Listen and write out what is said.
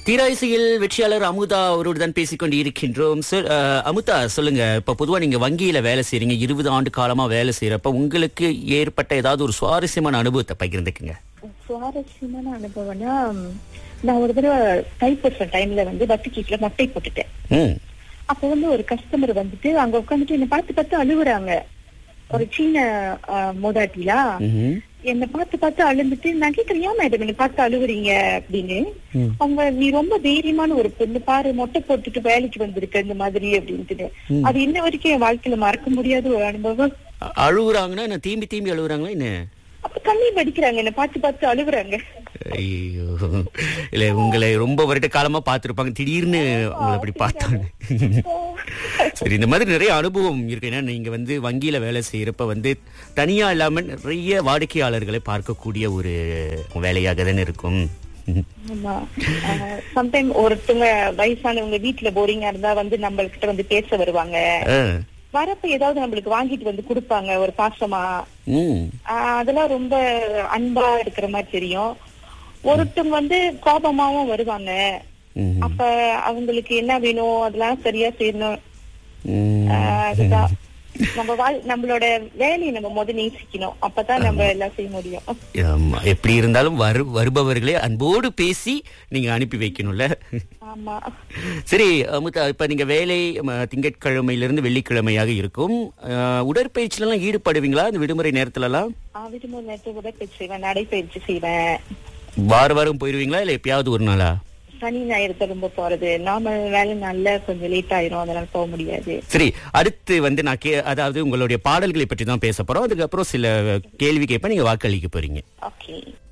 தீராயிசையில் வெற்றியாளர் அமுதா அவரோடு தான் பேசிக்கொண்டு இருக்கின்றோம் சார் அஹ், அமுதா சொல்லுங்க இப்ப பொதுவா நீங்க வங்கியில வேலை செய்றீங்க இருபது ஆண்டு காலமா வேலை செய்யறப்ப உங்களுக்கு ஏற்பட்ட ஏதாவது ஒரு சுவாரஸ்யமான அனுபவத்தை பகிர்ந்துக்குங்க சுவாரஸ்யமான அனுபவம்னா நான் ஒரு தடவை தைப்பூச டைம்ல வந்து பத்து கீஸ்ல மட்டை போட்டுட்டேன் ம் அப்ப வந்து ஒரு கஸ்டமர் வந்துட்டு அங்க உட்காந்துட்டு என்ன பார்த்து பார்த்து அழுகுறாங்க ஒரு சீன ஆஹ், மூதாட்டிலா ம்ஹும். என்ன பார்த்து பார்த்து அழுந்துட்டு நான் கேக்குறேன் ஏன் மேடம் என்ன பார்த்து அழுகுறீங்க அப்படின்னு அவங்க நீ ரொம்ப தைரியமான ஒரு பொண்ணு பாரு மொட்டை போட்டுட்டு வேலைக்கு வந்திருக்க இந்த மாதிரி அப்படின்ட்டு அது இன்ன வரைக்கும் என் வாழ்க்கையில மறக்க முடியாத ஒரு அனுபவம் அ- அழுகுறாங்கன்னா என்ன தீம்பி தீம்பி அழுகுறாங்களா என்ன அப்ப கண்ணீர் வடிக்கிறாங்க என்ன பார்த்து பார்த்து அழுகுறாங்க ஐயோ இல்ல உங்களை ரொம்ப வருட காலமா பார்த்திருப்பாங்க திடீர்னு உங்களை அப்படி பார்த்தாங்க சரி இந்த மாதிரி நிறைய அனுபவம் இருக்கு ஏன்னா நீங்க வந்து வங்கியில வேலை செய்யறப்ப வந்து தனியா இல்லாம நிறைய வாடிக்கையாளர்களை பார்க்கக்கூடிய ஒரு வேலையாக தானே இருக்கும் ஆமா சம்டைம் ஒருத்தவங்க வயசானவங்க வீட்டுல போரிங்கா இருந்தா வந்து நம்ம கிட்ட வந்து பேச வருவாங்க ஆ. வரப்ப ஏதாவது நம்மளுக்கு வாங்கிட்டு வந்து கொடுப்பாங்க ஒரு பாசமா ம். ஆஹ் அதெல்லாம் ரொம்ப அன்பா இருக்கிற மாதிரி தெரியும் ஒருத்தவங்க வந்து கோபமாவும் வருவாங்க ம். அப்ப அவங்களுக்கு என்ன வேணும் அதெல்லாம் சரியா செய்யணும் ம். ஆஹ் அதுதான் நம்ம வாழ் நம்மளோட வேலையை நம்ம முத நேசிக்கணும் அப்பதான் நம்ம எல்லாம் செய்ய முடியும் ஆமா. எப்படி இருந்தாலும் வரு வருபவர்களே அன்போடு பேசி நீங்க அனுப்பி வைக்கணும்ல ஆமா சரி அமுதா இப்ப நீங்க வேலை ம, திங்கட்கிழமையிலிருந்து வெள்ளிக்கிழமையாக இருக்கும் அஹ், உடற்பயிற்சியில எல்லாம் ஈடுபடுவீங்களா இந்த விடுமுறை நேரத்துல எல்லாம் ஆஹ் விடுமுறை நேரத்தில் உடற்பயிற்சி செய்வேன் நடைப்பயிற்சி செய்வேன் வார வாரம் போயிருவீங்களா இல்ல எப்பயாவது ஒரு நாளா சனி ஞாயிறு திரும்ப போறது நார்மல் வேலை நாள்ல கொஞ்சம் லேட் ஆயிரும் அதனால போக முடியாது சரி அடுத்து வந்து நான் கே அதாவது உங்களுடைய பாடல்களை பற்றி தான் பேச போறோம் அதுக்கப்புறம் சில கேள்வி கேட்பேன் நீங்க வாக்களிக்க போறீங்க ஓகே